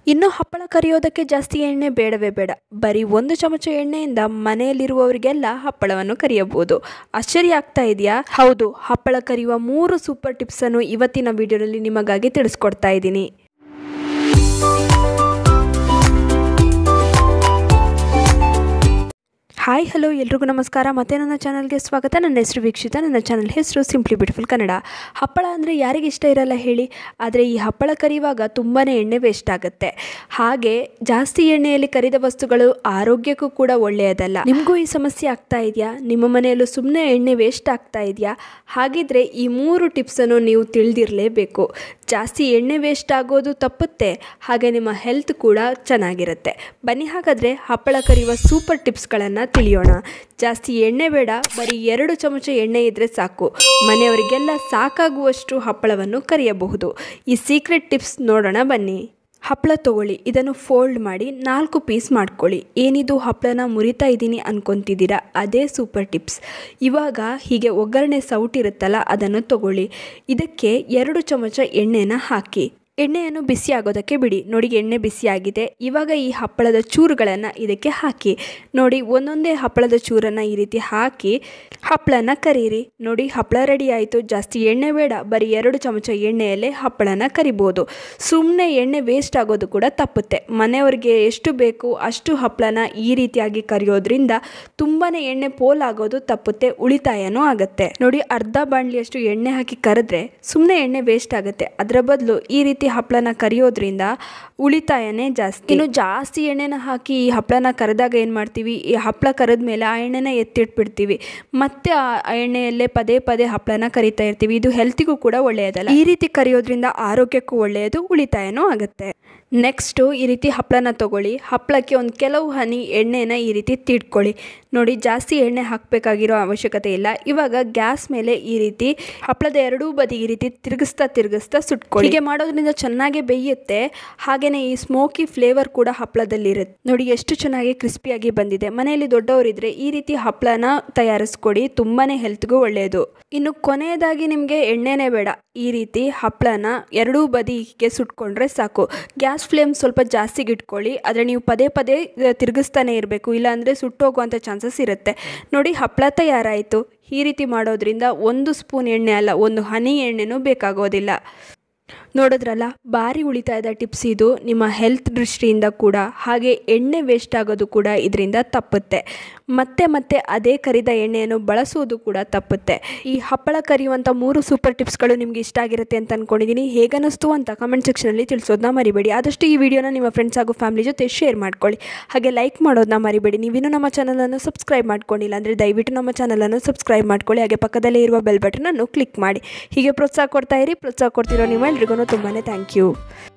ಇನ್ನು ಹಪ್ಪಳ ಕರಿಯೋದಕ್ಕೆ ಜಾಸ್ತಿ ಎಣ್ಣೆ ಬೇಡವೇ ಬೇಡ ಬರೀ ಒಂದು ಚಮಚ ಎಣ್ಣೆಯಿಂದ ಮನೆಯಲ್ಲಿರುವವರಿಗೆಲ್ಲ ಹಪ್ಪಳವನ್ನು ಕರಿಯಬಹುದು ಆಶ್ಚರ್ಯ ಆಗ್ತಾ ಇದೆಯಾ ಹೌದು ಹಪ್ಪಳ ಕರಿಯುವ ಮೂರು ಸೂಪರ್ ಟಿಪ್ಸನ್ನು ಇವತ್ತಿನ ವಿಡಿಯೋದಲ್ಲಿ ನಿಮಗಾಗಿ ತಿಳಿಸ್ಕೊಡ್ತಾ ಇದ್ದೀನಿ ಹಾಯ್ ಹಲೋ ಎಲ್ರಿಗೂ ನಮಸ್ಕಾರ ಮತ್ತೆ ನನ್ನ ಚಾನಲ್ಗೆ ಸ್ವಾಗತ ನನ್ನ ಹೆಸರು ವೀಕ್ಷಿತ ನನ್ನ ಚಾನಲ್ ಹೆಸರು ಸಿಂಪ್ಲಿ ಬ್ಯೂಟಿಫುಲ್ ಕನ್ನಡ ಹಪ್ಪಳ ಅಂದರೆ ಯಾರಿಗೆ ಇಷ್ಟ ಇರಲ್ಲ ಹೇಳಿ ಆದರೆ ಈ ಹಪ್ಪಳ ಕರಿಯುವಾಗ ತುಂಬಾ ಎಣ್ಣೆ ವೇಸ್ಟ್ ಆಗುತ್ತೆ ಹಾಗೆ ಜಾಸ್ತಿ ಎಣ್ಣೆಯಲ್ಲಿ ಕರಿದ ವಸ್ತುಗಳು ಆರೋಗ್ಯಕ್ಕೂ ಕೂಡ ಒಳ್ಳೆಯದಲ್ಲ ನಿಮಗೂ ಈ ಸಮಸ್ಯೆ ಆಗ್ತಾ ಇದೆಯಾ ನಿಮ್ಮ ಮನೆಯಲ್ಲೂ ಸುಮ್ಮನೆ ಎಣ್ಣೆ ವೇಸ್ಟ್ ಆಗ್ತಾ ಇದೆಯಾ ಹಾಗಿದ್ರೆ ಈ ಮೂರು ಟಿಪ್ಸನ್ನು ನೀವು ತಿಳಿದಿರಲೇಬೇಕು ಜಾಸ್ತಿ ಎಣ್ಣೆ ವೇಸ್ಟ್ ಆಗೋದು ತಪ್ಪುತ್ತೆ ಹಾಗೆ ನಿಮ್ಮ ಹೆಲ್ತ್ ಕೂಡ ಚೆನ್ನಾಗಿರುತ್ತೆ ಬನ್ನಿ ಹಾಗಾದರೆ ಹಪ್ಪಳ ಕರಿಯುವ ಸೂಪರ್ ಟಿಪ್ಸ್ಗಳನ್ನು ತಿಳಿಯೋಣ ಜಾಸ್ತಿ ಎಣ್ಣೆ ಬೇಡ ಬರೀ ಎರಡು ಚಮಚ ಎಣ್ಣೆ ಇದ್ದರೆ ಸಾಕು ಮನೆಯವರಿಗೆಲ್ಲ ಸಾಕಾಗುವಷ್ಟು ಹಪ್ಪಳವನ್ನು ಕರಿಯಬಹುದು ಈ ಸೀಕ್ರೆಟ್ ಟಿಪ್ಸ್ ನೋಡೋಣ ಬನ್ನಿ ಹಪ್ಪಳ ತಗೊಳ್ಳಿ ಇದನ್ನು ಫೋಲ್ಡ್ ಮಾಡಿ ನಾಲ್ಕು ಪೀಸ್ ಮಾಡ್ಕೊಳ್ಳಿ ಏನಿದು ಹಪ್ಪಳನ ಮುರಿತಾ ಇದ್ದೀನಿ ಅನ್ಕೊತಿದ್ದೀರಾ ಅದೇ ಸೂಪರ್ ಟಿಪ್ಸ್ ಇವಾಗ ಹೀಗೆ ಒಗ್ಗರಣೆ ಸೌಟಿರುತ್ತಲ್ಲ ಅದನ್ನು ತಗೊಳ್ಳಿ ಇದಕ್ಕೆ ಎರಡು ಚಮಚ ಎಣ್ಣೆನ ಹಾಕಿ ಎಣ್ಣೆಯನ್ನು ಬಿಸಿ ಆಗೋದಕ್ಕೆ ಬಿಡಿ ನೋಡಿ ಎಣ್ಣೆ ಬಿಸಿಯಾಗಿದೆ ಇವಾಗ ಈ ಹಪ್ಪಳದ ಚೂರುಗಳನ್ನು ಇದಕ್ಕೆ ಹಾಕಿ ನೋಡಿ ಒಂದೊಂದೇ ಹಪ್ಪಳದ ಚೂರನ್ನು ಈ ರೀತಿ ಹಾಕಿ ಹಪ್ಪಳನ ಕರೀರಿ ನೋಡಿ ಹಪ್ಪಳ ರೆಡಿ ಆಯಿತು ಜಾಸ್ತಿ ಎಣ್ಣೆ ಬೇಡ ಬರೀ ಎರಡು ಚಮಚ ಎಣ್ಣೆಯಲ್ಲೇ ಹಪ್ಪಳನ ಕರಿಬೋದು ಸುಮ್ಮನೆ ಎಣ್ಣೆ ವೇಸ್ಟ್ ಆಗೋದು ಕೂಡ ತಪ್ಪುತ್ತೆ ಮನೆಯವ್ರಿಗೆ ಎಷ್ಟು ಬೇಕು ಅಷ್ಟು ಹಪ್ಪಳನ ಈ ರೀತಿಯಾಗಿ ಕರಿಯೋದ್ರಿಂದ ತುಂಬಾ ಎಣ್ಣೆ ಪೋಲಾಗೋದು ತಪ್ಪುತ್ತೆ ಉಳಿತಾಯನೂ ಆಗುತ್ತೆ ನೋಡಿ ಅರ್ಧ ಬಾಣಲಿಯಷ್ಟು ಎಣ್ಣೆ ಹಾಕಿ ಕರೆದ್ರೆ ಸುಮ್ಮನೆ ಎಣ್ಣೆ ವೇಸ್ಟ್ ಆಗುತ್ತೆ ಅದರ ಬದಲು ಈ ರೀತಿ ಹಪ್ಪಳನ ಕರಿಯೋದ್ರಿಂದ ಉಳಿತಾಯನೇ ಜಾಸ್ತಿ ಇನ್ನು ಜಾಸ್ತಿ ಎಣ್ಣೆನ ಹಾಕಿ ಈ ಹಪ್ಪಳನ ಕರೆದಾಗ ಏನು ಮಾಡ್ತೀವಿ ಈ ಹಪ್ಪಳ ಕರೆದ ಮೇಲೆ ಆ ಎಣ್ಣೆನ ಎತ್ತಿಟ್ಬಿಡ್ತೀವಿ ಮತ್ತೆ ಆ ಎಣ್ಣೆಯಲ್ಲೇ ಪದೇ ಪದೇ ಹಪ್ಪಳನ ಕರಿತಾ ಇರ್ತೀವಿ ಇದು ಹೆಲ್ತಿಗೂ ಕೂಡ ಒಳ್ಳೆಯದಲ್ಲ ಈ ರೀತಿ ಕರಿಯೋದ್ರಿಂದ ಆರೋಗ್ಯಕ್ಕೂ ಒಳ್ಳೆಯದು ಉಳಿತಾಯನೂ ಆಗುತ್ತೆ ನೆಕ್ಸ್ಟು ಈ ರೀತಿ ಹಪ್ಪಳನ ತಗೊಳ್ಳಿ ಹಪ್ಪಳಕ್ಕೆ ಒಂದು ಕೆಲವು ಹನಿ ಎಣ್ಣೆನ ಈ ರೀತಿ ತಿಡ್ಕೊಳ್ಳಿ ನೋಡಿ ಜಾಸ್ತಿ ಎಣ್ಣೆ ಹಾಕಬೇಕಾಗಿರೋ ಅವಶ್ಯಕತೆ ಇಲ್ಲ ಇವಾಗ ಗ್ಯಾಸ್ ಮೇಲೆ ಈ ರೀತಿ ಹಪ್ಪಳದ ಎರಡೂ ಬದಿ ಈ ರೀತಿ ತಿರುಗಿಸ್ತಾ ತಿರುಗಿಸ್ತಾ ಸುಟ್ಕೊಳ್ಳಿ ಹೀಗೆ ಮಾಡೋದ್ರಿಂದ ಚೆನ್ನಾಗಿ ಬೇಯುತ್ತೆ ಹಾಗೆಯೇ ಈ ಸ್ಮೋಕಿ ಫ್ಲೇವರ್ ಕೂಡ ಹಪ್ಪಳದಲ್ಲಿರುತ್ತೆ ನೋಡಿ ಎಷ್ಟು ಚೆನ್ನಾಗಿ ಕ್ರಿಸ್ಪಿಯಾಗಿ ಬಂದಿದೆ ಮನೆಯಲ್ಲಿ ದೊಡ್ಡವರಿದ್ರೆ ಈ ರೀತಿ ಹಪ್ಪಳನ ತಯಾರಿಸ್ಕೊಡಿ ತುಂಬಾ ಹೆಲ್ತ್ಗೂ ಒಳ್ಳೆಯದು ಇನ್ನು ಕೊನೆಯದಾಗಿ ನಿಮಗೆ ಎಣ್ಣೆನೇ ಬೇಡ ಈ ರೀತಿ ಹಪ್ಪಳನ ಎರಡೂ ಬದಿಗೆ ಸುಟ್ಕೊಂಡ್ರೆ ಸಾಕು ಗ್ಯಾಸ್ ಫ್ಲೇಮ್ ಸ್ವಲ್ಪ ಜಾಸ್ತಿಗೆ ಇಟ್ಕೊಳ್ಳಿ ಆದರೆ ನೀವು ಪದೇ ಪದೇ ತಿರುಗಿಸ್ತಾನೆ ಇರಬೇಕು ಇಲ್ಲಾಂದರೆ ಸುಟ್ಟೋಗುವಂಥ ಚಾನ್ಸಸ್ ಇರುತ್ತೆ ನೋಡಿ ಹಪ್ಪಳ ತಯಾರಾಯಿತು ಈ ರೀತಿ ಮಾಡೋದ್ರಿಂದ ಒಂದು ಸ್ಪೂನ್ ಎಣ್ಣೆ ಅಲ್ಲ ಒಂದು ಹನಿ ಎಣ್ಣೆನೂ ಬೇಕಾಗೋದಿಲ್ಲ ನೋಡಿದ್ರಲ್ಲ ಭಾರಿ ಉಳಿತಾಯದ ಟಿಪ್ಸ್ ಇದು ನಿಮ್ಮ ಹೆಲ್ತ್ ದೃಷ್ಟಿಯಿಂದ ಕೂಡ ಹಾಗೆ ಎಣ್ಣೆ ವೇಸ್ಟ್ ಆಗೋದು ಕೂಡ ಇದರಿಂದ ತಪ್ಪುತ್ತೆ ಮತ್ತೆ ಮತ್ತೆ ಅದೇ ಕರಿದ ಎಣ್ಣೆಯನ್ನು ಬಳಸುವುದು ಕೂಡ ತಪ್ಪುತ್ತೆ ಈ ಹಪ್ಪಳ ಕರಿಯುವಂಥ ಮೂರು ಸೂಪರ್ ಟಿಪ್ಸ್ಗಳು ನಿಮಗೆ ಇಷ್ಟ ಆಗಿರುತ್ತೆ ಅಂತ ಅಂದ್ಕೊಂಡಿದ್ದೀನಿ ಹೇಗನ್ನಿಸ್ತು ಅಂತ ಕಮೆಂಟ್ ಸೆಕ್ಷನಲ್ಲಿ ತಿಳಿಸೋದನ್ನ ಮರಿಬೇಡಿ ಆದಷ್ಟು ಈ ವಿಡಿಯೋನ ನಿಮ್ಮ ಫ್ರೆಂಡ್ಸ್ ಹಾಗೂ ಫ್ಯಾಮಿಲಿ ಜೊತೆ ಶೇರ್ ಮಾಡ್ಕೊಳ್ಳಿ ಹಾಗೆ ಲೈಕ್ ಮಾಡೋದನ್ನ ಮರಿಬೇಡಿ ನೀವಿನ್ನೂ ನಮ್ಮ ಚಾನಲನ್ನು ಸಬ್ಸ್ಕ್ರೈಬ್ ಮಾಡ್ಕೊಂಡಿಲ್ಲ ಅಂದರೆ ದಯವಿಟ್ಟು ನಮ್ಮ ಚಾನಲನ್ನು ಸಬ್ಸ್ಕ್ರೈಬ್ ಮಾಡ್ಕೊಳ್ಳಿ ಹಾಗೆ ಪಕ್ಕದಲ್ಲೇ ಇರುವ ಬೆಲ್ ಬಟನನ್ನು ಕ್ಲಿಕ್ ಮಾಡಿ ಹೀಗೆ ಪ್ರೋತ್ಸಾಹ ಕೊಡ್ತಾ ಇರಿ ಪ್ರೋತ್ಸಾಹ ಕೊಡ್ತಿರೋ ನಿಮ್ಮೆಲ್ರಿಗೂ ತುಂಬಾ ಥ್ಯಾಂಕ್ ಯು